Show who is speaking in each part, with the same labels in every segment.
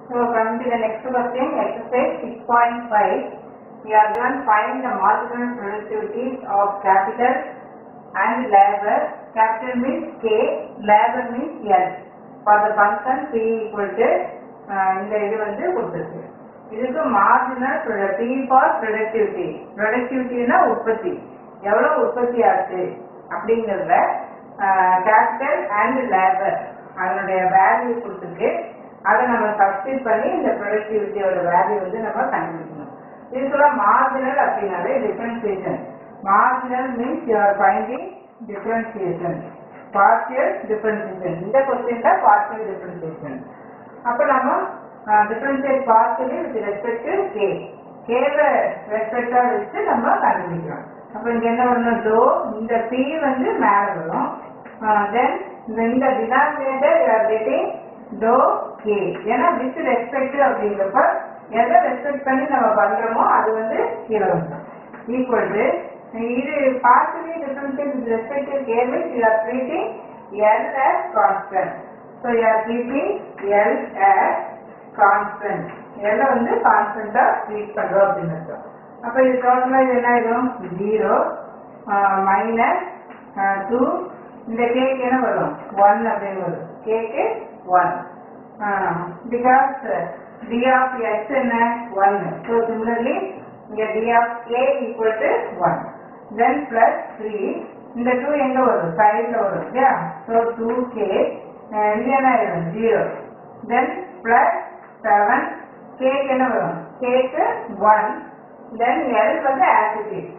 Speaker 1: So come to the next question, exercise six point five. We are going to find the marginal productivity of capital and labor. Capital means K, labor means L. For the function P equal to, uh, இந்த இது வந்து கொடுத்துருக்கு. இதுக்கு marginal P for productivity. Productivityனா உற்பத்தி. எவ்வளவு உற்பத்தி ஆச்சு அப்படிங்கிறத கேபிட்டல் அண்ட் லேபர் அதனுடைய வேல்யூ கொடுத்துருக்கு அதை நம்ம சப்ஸ்டிட் பண்ணி இந்த ப்ரொடக்டிவிட்டியோட வேல்யூ வந்து நம்ம கண்டுபிடிக்கணும் இதுக்குலாம் மார்ஜினல் அப்படின்னாலே differentiation marginal means you are finding differentiation partial differentiation இந்த கொஸ்டின்ல பார்ஷியல் டிஃபரன்சியேஷன் அப்போ நம்ம differentiate partially with respect to K கேல ரெஸ்பெக்டா வச்சு நம்ம கண்டுபிடிக்கிறோம் அப்போ இங்க என்ன பண்ணணும் டோ இந்த பி வந்து மேலே வரும் தென் இந்த denominator you are getting do K ஏன்னா வித் ரெஸ்பெக்ட் அப்படிங்கிறப்ப எதை ரெஸ்பெக்ட் பண்ணி நம்ம பண்றோமோ அது வந்து கீழே வந்துடும் ஈக்குவல் டு இது partially differential with respect to K means you are treating L as constant so you are keeping L as constant எல்ல வந்து கான்ஸ்டன்டா ட்ரீட் பண்றோம் அப்படின்னு அர்த்தம் அப்போ இது டோட்டலா இது என்ன ஆயிடும் ஜீரோ மைனஸ் டூ இந்த கேக்கு என்ன வரும் ஒன் அப்படின்னு வரும் கேக்கு one because D of X என்ன ஒன் ஸோ சிமிலர்லி இங்க D of K equal to one then plus three இந்த டூ எங்க வரும் சைட்ல வரும் இல்லையா ஸோ டூ கே இங்க என்ன ஆயிடும் ஜீரோ தென் பிளஸ் செவன் கேக்கு என்ன வரும் கேக்கு ஒன் தென் எல் வந்து attitude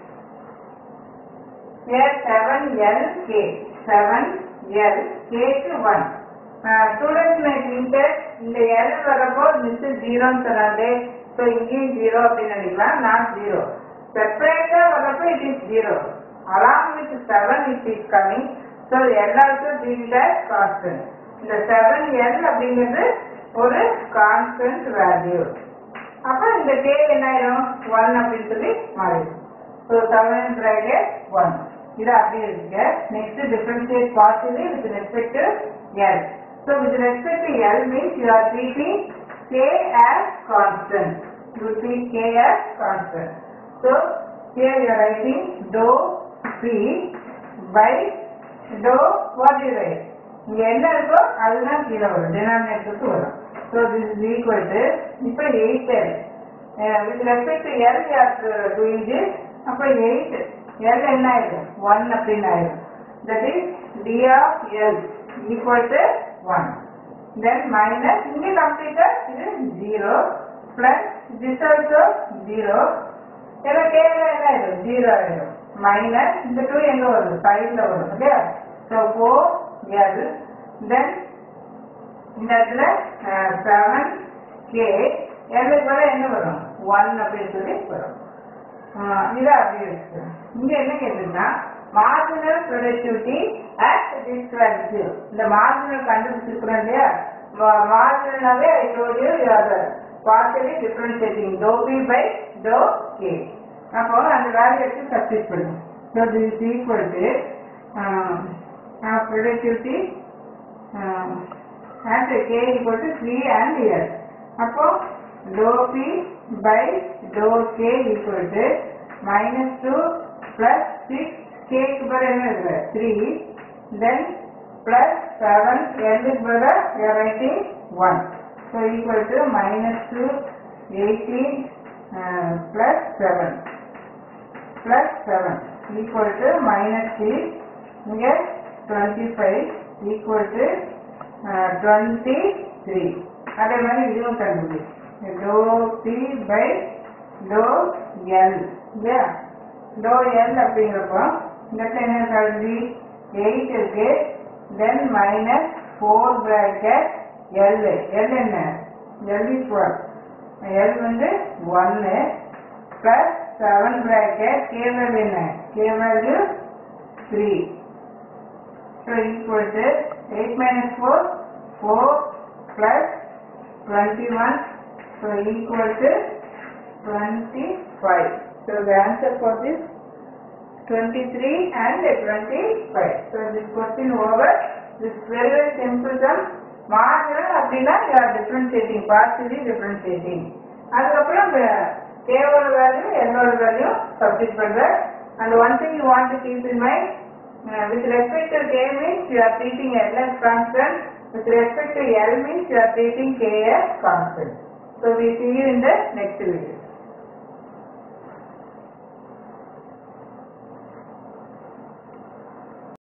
Speaker 1: Here seven L K, seven L K க்கு one. ஸ்டூடெண்ட்ஸ் மை திங்கர் இந்த L வரப்போ மிஸ் ஜீரோன்னு சொன்னாலே ஸோ இங்கேயும் ஜீரோ அப்படின்னு நினைக்கலாம் நாட் ஜீரோ செப்பரேட்டா வரப்போ it is zero along with seven it is coming so L also being constant இந்த செவன் எல் அப்படிங்கிறது ஒரு கான்ஸ்டன்ட் வேல்யூ அப்போ இந்த கே என்ன ஆயிரும் ஒன் அப்படின்னு சொல்லி மாறிடும் ஸோ செவன் பிராக்கெட் ஒன் இது அப்படியே இருக்கு next differentiate partially with respect to L so with respect to L means you are treating K as constant you treat K as constant so here you are writing do P by do what you write இங்க என்ன இருக்கோ அதுதான் கீழே வரும் டினாமினேட்டருக்கு வரும் so this is equal to இப்போ eight L with respect to L you are doing this அப்போ எயிட் எல் என்ன ஆயிடும் ஒன் அப்படின்னு ஆயிடும் that is D of L equal to one then minus இங்கே கம்ப்ளீட்டா இது zero plus this also zero ஏன்னா கேள்வி என்ன ஆயிடும் ஜீரோ ஆயிடும் மைனஸ் இந்த டூ எங்க வரும் சைட்ல வரும் இல்லையா ஸோ ஃபோர் எல் தென் இந்த இடத்துல செவன் கே எல்லுக்கு வர என்ன வரும் ஒன் அப்படின்னு சொல்லி வரும் இதை அப்படி இருக்கு இங்க என்ன கேக்குதுன்னா marginal productivity at this value இந்த மார்ஜினல் கண்டுபிடிச்சிருக்கிறோம் இல்லையா மார்ஜினலாவே I told you you are partially differentiating do P by do K அப்போ அந்த வேல்யூ எடுத்து சப்ஸ்டிட் பண்ணும் so this is equal to productivity at K equal to three and year அப்போ dou p by dou k equal to minus 2 plus 6 k க்கு பதிலா என்ன இருக்கு 3 then plus 7 l க்கு பதிலா you are writing 1 so equal to minus 2 18 uh, plus 7 plus 7 equal to minus 3 இங்க 25 equal to uh, 23 அதே மாதிரி இதுவும் கண்டுபிடி do P by do L இல்லையா டோ எல் அப்படிங்கிறப்போ இந்த என்ன கல்வி எயிட் இருக்கு then minus four bracket L L என்ன எல் இஸ் ஒன் எல் வந்து ஒன்னு plus seven bracket K value என்ன K value three so equal to eight minus four four plus twenty one So equal to 25. So the answer for this 23 and 25. So this question over. This very very simple sum. Marginal அப்படின்னா you are differentiating partially differentiating அதுக்கப்புறம் கேவோட value என்னோட value substitute பண்ற and one thing you want to keep in mind with respect to K means you are treating L as constant with respect to L means you are treating K as constant. So we see you in the next video.